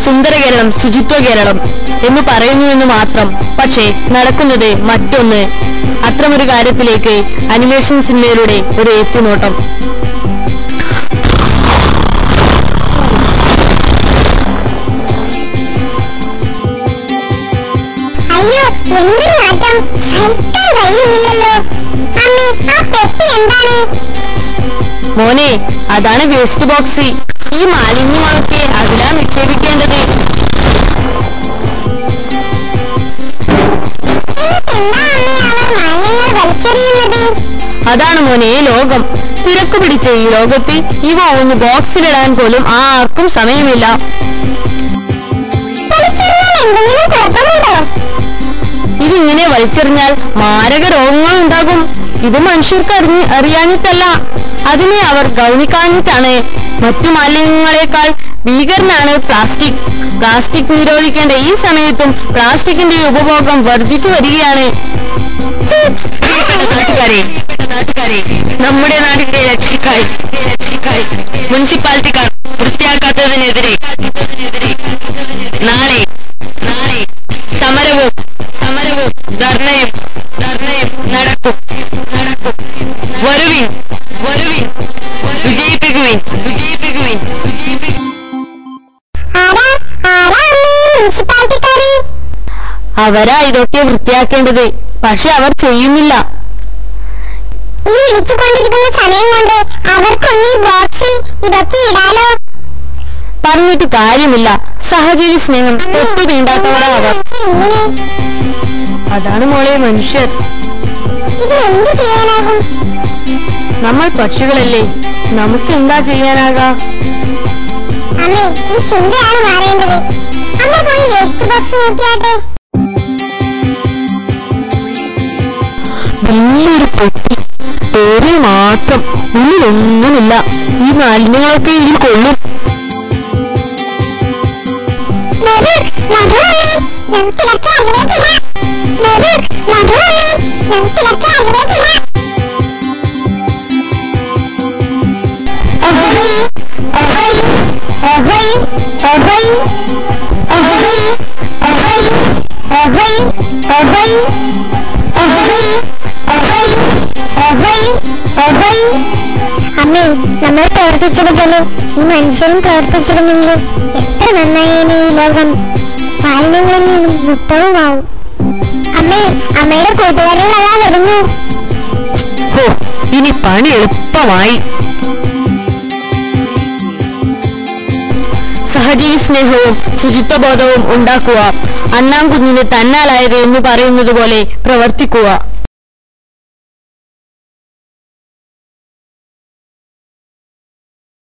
സുന്ദര കേരളം ശുചിത്വ കേരളം എന്ന് പറയുന്നു എന്ന് മാത്രം പക്ഷേ നടക്കുന്നത് മറ്റൊന്ന് അത്തരമൊരു കാര്യത്തിലേക്ക് അനിമേഷൻ സിനിമയിലൂടെ ഒരു എത്തിനോട്ടം അയ്യോ എന്തൊരു മാറ്റം സഹിക്കാൻ കഴിയുന്നില്ലല്ലോ അമ്മേ ആ പെട്ടി എന്താണ് മോനെ അതാണ് വേസ്റ്റ് ബോക്സ് ഈ മാലിന്യങ്ങളൊക്കെ അതിലാ നിക്ഷേപിക്കേണ്ടത് എന്നിട്ടെന്താ അമ്മേ അവർ മാലിന്യങ്ങൾ വലിച്ചെറിയുന്നത് അതാണ് മോനെ ലോകം തിരക്ക് പിടിച്ച ഈ ലോകത്ത് ഇവ ഒന്ന് ബോക്സിലിടാൻ പോലും ആർക്കും സമയമില്ല വലിച്ചെറിഞ്ഞാൽ എന്തെങ്കിലും കുഴപ്പമുണ്ടോ ഇതിങ്ങനെ വലിച്ചെറിഞ്ഞാൽ മാരക രോഗങ്ങൾ ഉണ്ടാകും ഇത് മനുഷ്യർക്ക് അറിഞ്ഞ് അറിയാഞ്ഞിട്ടല്ല അതിനെ അവർ ഗൗനിക്കാഞ്ഞിട്ടാണ് മറ്റു മാലിന്യങ്ങളെക്കാൾ ഭീകരനാണ് പ്ലാസ്റ്റിക് പ്ലാസ്റ്റിക് നിരോധിക്കേണ്ട ഈ സമയത്തും പ്ലാസ്റ്റിക്കിന്റെ ഉപഭോഗം വർദ്ധിച്ചു വരികയാണ് നാട്ടുകാരെ നാട്ടുകാരെ നമ്മുടെ നാടിന്റെ രക്ഷയ്ക്കായി രക്ഷയ്ക്കായി മുനിസിപ്പാലിറ്റിക്കാർ വൃത്തിയാക്കാത്തതിനെതിരെ നാളെ നാളെ സമരവും സമരവും ധർണയും ധർണയും നടക്കും നടക്കും വരുവിൻ വരുവിൻ വിജയിപ്പിക്കുവിൻ വിജയിപ്പിക്കുവിൻ വിജയിപ്പിക്കുവിൻ ആരാ ആരാ അമ്മേ മുനിസിപ്പാലിറ്റിക്കാരി അവരാ ഇതൊക്കെ വൃത്തിയാക്കേണ്ടത് പക്ഷെ അവർ ചെയ്യുന്നില്ല ഈ വിളിച്ചുകൊണ്ടിരിക്കുന്ന സമയം കൊണ്ട് അവർക്കൊന്ന് ഈ ബോക്സിൽ ഇതൊക്കെ ഇടാലോ പറഞ്ഞിട്ട് കാര്യമില്ല സഹജീവി സ്നേഹം തൊട്ടു തീണ്ടാത്തവരാ അവർ ഇങ്ങനെ അതാണ് മോളെ മനുഷ്യർ ഇത് എന്ത് ചെയ്യാനാകും നമ്മൾ പക്ഷികളല്ലേ നമുക്ക് എന്താ ചെയ്യാനാകാ അമ്മേ ഈ ചിന്തയാണ് മാറേണ്ടത് അമ്മ പോയി വേസ്റ്റ് ബോക്സ് നോക്കിയാട്ടെ വലിയൊരു പൊട്ടി പേര് മാത്രം ഉള്ളിലൊന്നുമില്ല ഈ മാലിന്യങ്ങളൊക്കെ ഇതിൽ കൊള്ളും വരൂ മധു അമ്മേ നമുക്കിതൊക്കെ അതിലേക്കില്ല വരൂ മധു അമ്മേ നമുക്കിതൊക്കെ അതിലേക്കില്ല അഹോയ് അഹോയ് അഹോയ് അഹോയ് അഹോയ് അഹോയ് അഹോയ് അഹോയ് അഹോയ് അഹോയ് അഹോയ് അഹോയ് അമ്മേ നമ്മൾ പ്രവർത്തിച്ചതുപോലെ ഈ മനുഷ്യരും പ്രവർത്തിച്ചിരുന്നെങ്കിൽ എത്ര നന്നായേനെ ഈ ലോകം മാലിന്യങ്ങളിൽ നിന്നും മുക്തവുമാവും അമ്മേ അമ്മയുടെ കൂട്ടുകാരികളെല്ലാം വരുന്നു ഹോ ഇനി പണി എളുപ്പമായി സഹജീവി സ്നേഹവും ശുചിത്വബോധവും ഉണ്ടാക്കുക അണ്ണാൻ കുഞ്ഞിന് തന്നാലായത് എന്ന് പറയുന്നത് പോലെ പ്രവർത്തിക്കുക